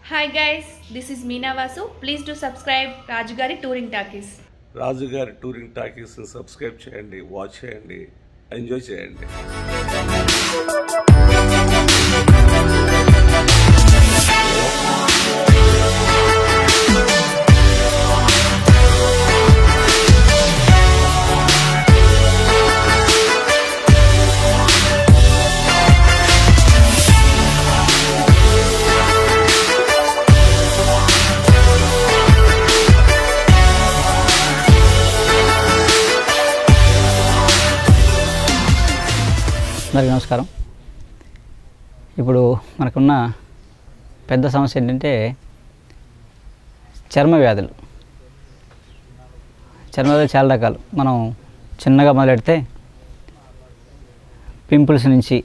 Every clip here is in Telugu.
Hi guys, this is Meena Vasu. Please do subscribe Rajugari Touring Talkies. Rajugari touring టాకీస్ని సబ్స్క్రైబ్ చేయండి వాచ్ చేయండి ఎంజాయ్ చేయండి అందరికీ నమస్కారం ఇప్పుడు మనకున్న పెద్ద సమస్య ఏంటంటే చర్మ వ్యాధులు చర్మ వ్యాధులు చాలా రకాలు మనం చిన్నగా మొదలెడితే పింపుల్స్ నుంచి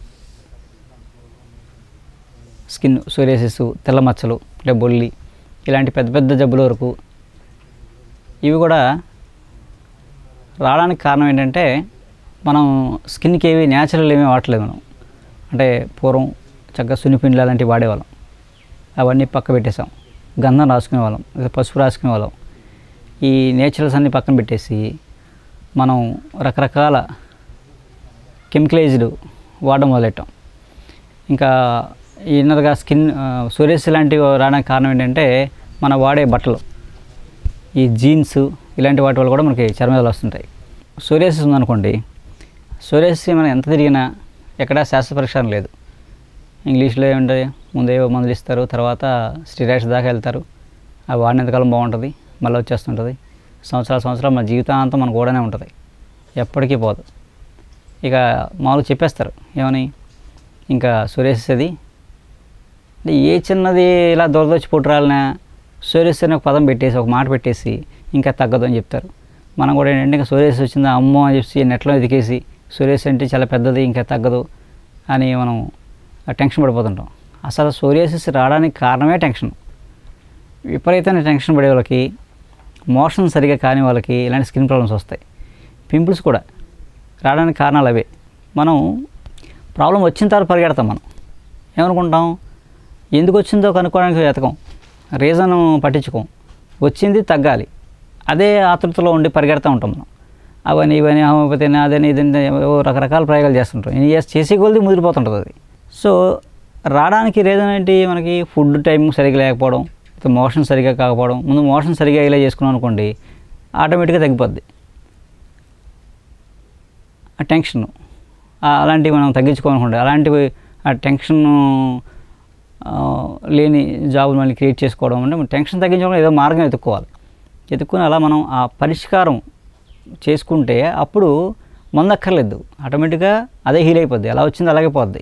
స్కిన్ సూరియాసిస్ తెల్ల మచ్చలు అంటే బొల్లి ఇలాంటి పెద్ద పెద్ద జబ్బుల వరకు ఇవి కూడా రావడానికి కారణం ఏంటంటే మనం స్కిన్కి ఏవి న్యాచురల్ ఏమీ వాడట్లేదు మనం అంటే పూర్వం చక్కగా సున్నిపిండి అలాంటివి వాడేవాళ్ళం అవన్నీ పక్క పెట్టేసాం గంధం రాసుకునే వాళ్ళం లేదా పసుపు రాసుకునే వాళ్ళం ఈ నేచురల్స్ అన్ని పక్కన పెట్టేసి మనం రకరకాల కెమికలైజ్డ్ వాడడం మొదలెట్టాం ఇంకా ఇన్నర్గా స్కిన్ సూర్యస్ లాంటివి రావడానికి కారణం ఏంటంటే మనం వాడే బట్టలు ఈ జీన్స్ ఇలాంటి వాటి వల్ల కూడా మనకి చర్మవ్యాధులు వస్తుంటాయి సూర్యాసిస్ ఉందనుకోండి సూర్యాసిస్ మనం ఎంత తిరిగినా ఎక్కడా శాస్త్ర పరిష్కారం లేదు ఇంగ్లీష్లో ఏముంటాయి ముందే మందులు ఇస్తారు తర్వాత స్టిరాయిడ్స్ దాకా వెళ్తారు అవి వాడినంతకాలం బాగుంటుంది మళ్ళీ వచ్చేస్తుంటుంది సంవత్సరాల సంవత్సరాలు మన జీవితాంతం మన కూడానే ఉంటుంది ఎప్పటికీ పోదు ఇక మామూలుగా చెప్పేస్తారు ఏమని ఇంకా సూర్యాసిస్ అది అంటే ఏ చిన్నది ఇలా దొరదొచ్చి పుట్టురాలనా సూర్యస్ అనే ఒక పదం పెట్టేసి ఒక మాట పెట్టేసి ఇంకా తగ్గదు అని చెప్తారు మనం కూడా ఏంటంటే ఇంకా సూర్యస్ వచ్చిందా అమ్మో అని చెప్పి నెట్లో ఎదికేసి సూర్యస్ అంటే చాలా పెద్దది ఇంకా తగ్గదు అని మనం టెన్షన్ పడిపోతుంటాం అసలు సూర్యాసిస్ రావడానికి కారణమే టెన్షన్ విపరీతమైన టెన్షన్ పడే వాళ్ళకి మోషన్ సరిగా కాని వాళ్ళకి ఇలాంటి స్కిన్ ప్రాబ్లమ్స్ వస్తాయి పింపుల్స్ కూడా రావడానికి కారణాలు అవే మనం ప్రాబ్లం వచ్చిన తర్వాత పరిగెడతాం మనం ఏమనుకుంటాం ఎందుకు వచ్చిందో కనుక్కోవడానికి వెతకం రీజన్ పట్టించుకోం వచ్చింది తగ్గాలి అదే ఆతృతలో ఉండి పరిగెడతా ఉంటాం మనం అవని ఇవని హోమియోపతి అదని ఇదని ఏవో రకరకాల ప్రయోగాలు చేస్తుంటాం ఇన్ని చేసి చేసే కొద్ది ముదిరిపోతుంటుంది అది సో రావడానికి రీజన్ ఏంటి మనకి ఫుడ్ టైం సరిగా లేకపోవడం మోషన్ సరిగా కాకపోవడం ముందు మోషన్ సరిగా ఇలా చేసుకున్నాం అనుకోండి ఆటోమేటిక్గా తగ్గిపోద్ది ఆ టెన్షన్ అలాంటివి మనం తగ్గించుకోవాలనుకోండి అలాంటివి ఆ టెన్షన్ లేని జాబులు మళ్ళీ క్రియేట్ చేసుకోవడం అంటే టెన్షన్ తగ్గించుకోవడం ఏదో మార్గం ఎత్తుక్కోవాలి ఎత్తుక్కుని అలా మనం ఆ పరిష్కారం చేసుకుంటే అప్పుడు మందు అక్కర్లేదు ఆటోమేటిక్గా అదే హీల్ అయిపోద్ది అలా వచ్చింది అలాగే పోద్ది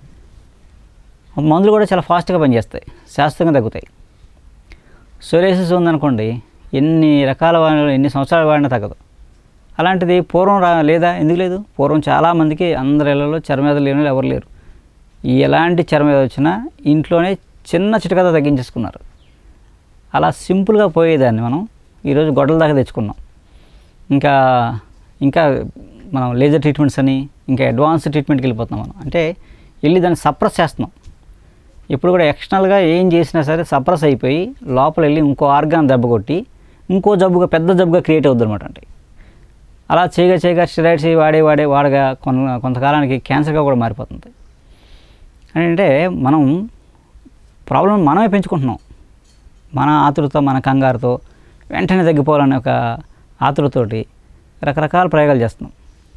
మందులు కూడా చాలా ఫాస్ట్గా పనిచేస్తాయి శాస్త్రంగా తగ్గుతాయి సోరేసిస్ ఉందనుకోండి ఎన్ని రకాల వాడిన ఎన్ని సంవత్సరాలు వాడినా తగ్గదు అలాంటిది పూర్వం రా లేదా ఎందుకు లేదు పూర్వం చాలామందికి అందరి ఇళ్లలో చర్మవ్యాధులు లేని ఎవరు లేరు ఎలాంటి చర్మవ్యాధి వచ్చినా ఇంట్లోనే చిన్న చిటకత తగ్గించేసుకున్నారు అలా సింపుల్గా పోయేదాన్ని మనం ఈరోజు గొడవల దాకా తెచ్చుకున్నాం ఇంకా ఇంకా మనం లేజర్ ట్రీట్మెంట్స్ అని ఇంకా అడ్వాన్స్ ట్రీట్మెంట్కి వెళ్ళిపోతున్నాం మనం అంటే వెళ్ళి దాన్ని సప్రెస్ చేస్తున్నాం ఇప్పుడు కూడా ఎక్స్టర్నల్గా ఏం చేసినా సరే సప్రెస్ అయిపోయి లోపల వెళ్ళి ఇంకో ఆర్గాన్ దెబ్బ కొట్టి ఇంకో జబ్బుగా పెద్ద జబ్బుగా క్రియేట్ అవుద్ది అనమాట అంటే అలా చేయగా చేయగా స్టెరాయిడ్స్ వాడే వాడే వాడగా కొంత కొంతకాలానికి క్యాన్సర్గా కూడా మారిపోతుంది అంటే మనం ప్రాబ్లం మనమే పెంచుకుంటున్నాం మన ఆతురతో మన కంగారుతో వెంటనే తగ్గిపోవాలనే ఒక ఆతురతోటి రకరకాల ప్రయోగాలు చేస్తున్నాం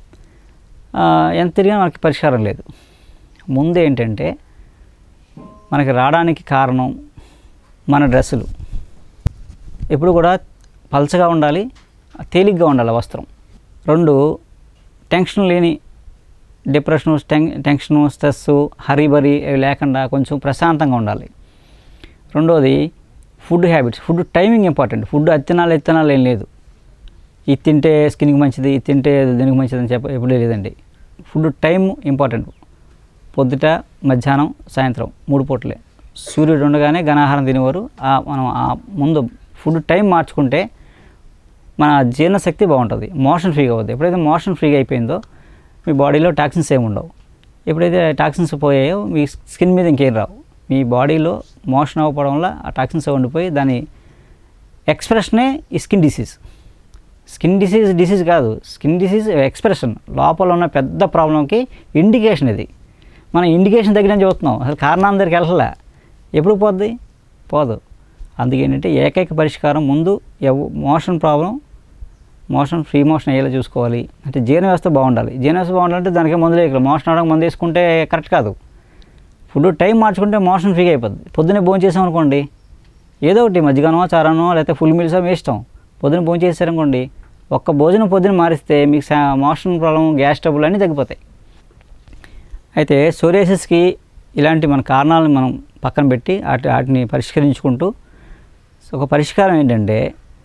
ఎంత తిరిగినా మనకి పరిష్కారం లేదు ముందు ఏంటంటే మనకి రావడానికి కారణం మన డ్రెస్సులు ఎప్పుడు కూడా పలచగా ఉండాలి తేలిగ్గా ఉండాలి వస్త్రం రెండు టెన్షన్ లేని depression ten tension stress hurry burry అవి లేకుండా కొంచెం ప్రశాంతంగా ఉండాలి రెండోది food habits food timing important food అత్తినాలు ఎత్తనాలు ఏం లేదు ఇది తింటే స్కిన్కి మంచిది ఇది తింటే దీనికి మంచిది అని చెప్ప ఎప్పుడూ లేదండి ఫుడ్ టైం ఇంపార్టెంట్ పొద్దుట మధ్యాహ్నం సాయంత్రం మూడు పూటలే సూర్యుడు ఉండగానే ఘనాహారం తినేవారు ఆ మనం ఆ ముందు ఫుడ్ టైం మార్చుకుంటే మన జీర్ణశక్తి బాగుంటుంది మోషన్ ఫ్రీగా అవుతుంది ఎప్పుడైతే మోషన్ ఫ్రీగా అయిపోయిందో మీ బాడీలో టాక్సిన్స్ ఏమి ఉండవు ఎప్పుడైతే టాక్సిన్స్ పోయాయో మీ స్కిన్ మీద ఇంకేం రావు మీ బాడీలో మోషన్ అవ్వడం వల్ల ఆ టాక్సిన్స్ ఉండిపోయి దాని ఎక్స్ప్రెషనే ఈ skin disease skin disease disease కాదు స్కిన్ డిసీజ్ ఎక్స్ప్రెషన్ లోపల ఉన్న పెద్ద ప్రాబ్లంకి ఇండికేషన్ ఇది మనం ఇండికేషన్ దగ్గర చూస్తున్నాం అసలు కారణం దగ్గరికి వెళ్ళలే ఎప్పుడు పోద్ది పోదు అందుకేంటంటే ఏకైక పరిష్కారం ముందు ఎవ- motion problem motion free motion అయ్యేలా చూసుకోవాలి అంటే జీర్ణ వ్యవస్థ బాగుండాలి జీర్ణ వ్యవస్థ బాగుండాలంటే దానికి మందులు వేయగలం మోషన్ అవడానికి మందు వేసుకుంటే కరెక్ట్ కాదు ఫుడ్ టైం మార్చుకుంటే మోషన్ ఫ్రీగా అయిపోద్ది పొద్దున్నే భోజనం చేసాం అనుకోండి ఏదో ఒకటి మజ్జిగనో చారానో లేకపోతే ఫుల్ మీల్స్ మీ ఇష్టం పొద్దున భోజనం చేశారనుకోండి ఒక్క భోజనం పొద్దున మారిస్తే మీకు సా- మోషన్ ప్రాబ్లం గ్యాస్ ట్రబుల్ అన్నీ తగ్గిపోతాయి అయితే సోరియాసిస్కి ఇలాంటి మన కారణాలను మనం పక్కన పెట్టి వాటి వాటిని పరిష్కరించుకుంటూ సో ఒక పరిష్కారం ఏంటంటే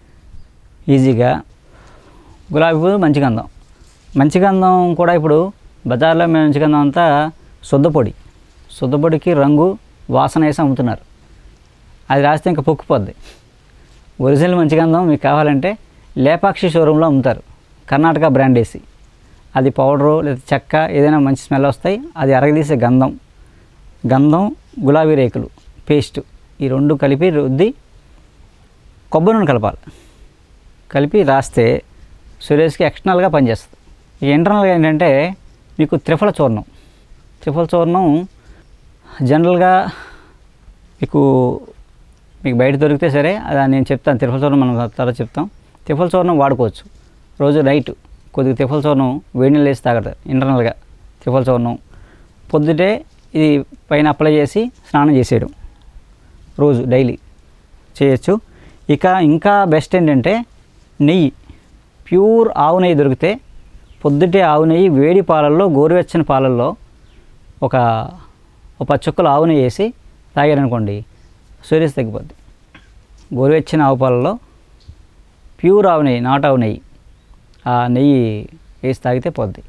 ఈజీగా గులాబీ పువ్వు మంచి గంధం మంచి గంధం కూడా ఇప్పుడు బజార్లో మంచి గంధం అంతా శుద్ధపొడి శుద్ధపొడికి రంగు వాసన వేసి అమ్ముతున్నారు అది రాస్తే ఇంకా పొక్కుపోద్ది ఒరిజినల్ మంచి గంధం మీకు కావాలంటే లేపాక్షి షోరూంలో అమ్ముతారు కర్ణాటక బ్రాండ్ వేసి అది పౌడరు లేదా చెక్క ఏదైనా మంచి స్మెల్ వస్తాయి అది అరగదీసే గంధం గంధం గులాబీ రేకులు పేస్ట్ ఈ రెండు కలిపి రుద్ది కొబ్బరి నూనె కలపాలి కలిపి రాస్తే సురేష్కి ఎక్స్టర్నల్గా పనిచేస్తుంది ఈ ఇంటర్నల్గా ఏంటంటే మీకు త్రిఫల చూర్ణం త్రిఫల చూర్ణం జనరల్గా మీకు మీకు బయట దొరికితే సరే అది నేను చెప్తాను త్రిఫల చూర్ణం మనం తర్వాత చెప్తాం త్రిఫల చూర్ణం వాడుకోవచ్చు రోజు నైట్ కొద్దిగా త్రిఫల చూర్ణం వేడి నీళ్ళు వేసి తాగదు ఇంటర్నల్గా త్రిఫల చూర్ణం పొద్దుటే ఇది పైన అప్లై చేసి స్నానం చేసేయడం రోజు డైలీ చేయొచ్చు ఇక ఇంకా బెస్ట్ ఏంటంటే నెయ్యి ప్యూర్ ఆవు నెయ్యి దొరికితే పొద్దుటే ఆవు నెయ్యి వేడి పాలల్లో గోరువెచ్చని పాలల్లో ఒక ఒక పది చుక్కలు ఆవు నెయ్యి వేసి తాగారనుకోండి సూర్యస్ తగ్గిపోద్ది గోరువెచ్చని ఆవు పాలలో ప్యూర్ ఆవు నెయ్యి నాట్ ఆవు నెయ్యి ఆ నెయ్యి వేసి తాగితే పోద్ది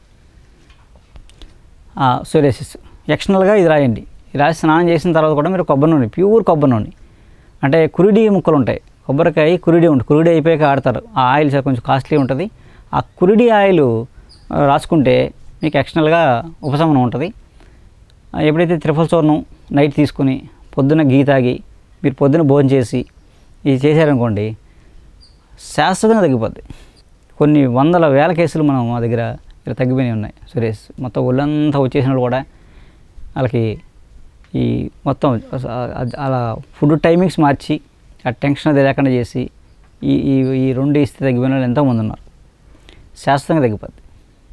సూర్యసిస్ ఎక్స్టర్నల్గా ఇది రాయండి ఇది రాసి స్నానం చేసిన తర్వాత కూడా మీరు కొబ్బరి నూనె ప్యూర్ కొబ్బరి నూనె అంటే కురిడి ముక్కలు ఉంటాయి కొబ్బరికాయ కురిడి ఉంటుంది కురిడి అయిపోయాక ఆడతారు ఆ ఆయిల్ సార్ కొంచెం కాస్ట్లీ ఉంటుంది ఆ కురిడి ఆయిల్ ఆ, రాసుకుంటే మీకు ఎక్స్టర్నల్గా ఉపశమనం ఉంటుంది ఆ, ఎప్పుడైతే త్రిఫల చూర్ణం నైట్ తీసుకుని పొద్దున్న గీ తాగి మీరు పొద్దున భోజనం చేసి ఇది చేశారనుకోండి శాశ్వతంగా తగ్గిపోద్ది కొన్ని వందల వేల కేసులు మనం మా దగ్గర ఇక్కడ తగ్గిపోయినాయి ఉన్నాయి సురేష్ మొత్తం ఒళ్ళంతా వచ్చేసిన వాళ్ళు కూడా వాళ్ళకి ఈ మొత్తం అ- అలా ఫుడ్ టైమింగ్స్ మార్చి ఆ టెన్షన్ అది లేకుండా చేసి ఈ ఈ ఈ రెండు ఇస్తే తగ్గిపోయిన వాళ్ళు ఎంతోమంది ఉన్నారు శాశ్వతంగా తగ్గిపోద్ది